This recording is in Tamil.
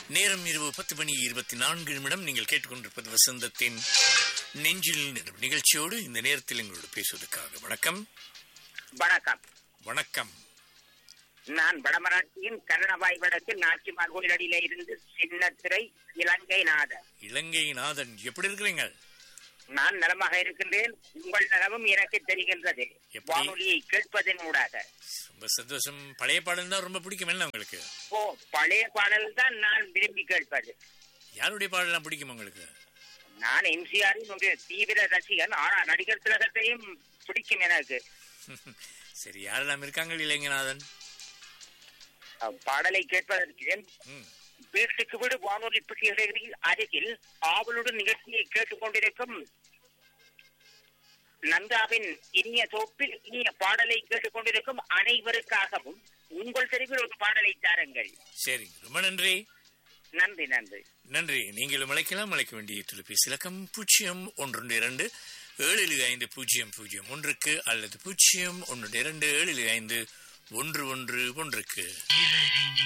நேரம் இரவு பத்து மணி இருபத்தி நான்கு நிமிடம் நீங்கள் கேட்டுக்கொண்டிருப்பது வசந்தத்தின் நெஞ்சில் நிறும் நிகழ்ச்சியோடு இந்த நேரத்தில் எங்களோடு பேசுவதற்காக வணக்கம் வணக்கம் வணக்கம் நான் வடமராட்சியின் கருணபாய் வடக்கு நாச்சிமார் கோயிலடியில இருந்து சின்னத்திரை இலங்கை நாதன் இலங்கை நாதன் எப்படி இருக்கிறீங்க நான் நலமாக இருக்கின்றேன் உங்கள் நலமும் எனக்கு தெரிகின்றது எப்படி? வானொலியை கேட்பதன் ஊடாக ரொம்ப சந்தோஷம் பழைய பாடல் தான் ரொம்ப பிடிக்கும் என்ன உங்களுக்கு ஓ பழைய பாடல் தான் நான் விரும்பி கேட்பது யாருடைய பாடலாம் பிடிக்கும் உங்களுக்கு நான் எம்ஜிஆரின் ஒரு தீவிர ரசிகன் ஆனா நடிகர் திலகத்தையும் பிடிக்கும் எனக்கு சரி யாரெல்லாம் இருக்காங்க இளைஞநாதன் பாடலை கேட்பதற்கு ம் வீட்டுக்கு வீடு வானொலி பெட்டிகளில் அருகில் ஆவலுடன் நிகழ்ச்சியை கேட்டுக்கொண்டிருக்கும் நந்தாவின் இனிய தோப்பில் இனிய பாடலை கேட்டுக்கொண்டிருக்கும் அனைவருக்காகவும் உங்கள் தெருவில் ஒரு பாடலை தாருங்கள் சரி ரொம்ப நன்றி நன்றி நன்றி நன்றி நீங்களும் அழைக்கலாம் அழைக்க வேண்டிய தொலைபேசி இலக்கம் பூஜ்ஜியம் ஒன்று இரண்டு ஏழு ஐந்து பூஜ்ஜியம் பூஜ்ஜியம் ஒன்றுக்கு அல்லது பூஜ்ஜியம் ஒன்று இரண்டு ஏழு ஐந்து ஒன்று ஒன்று ஒன்றுக்கு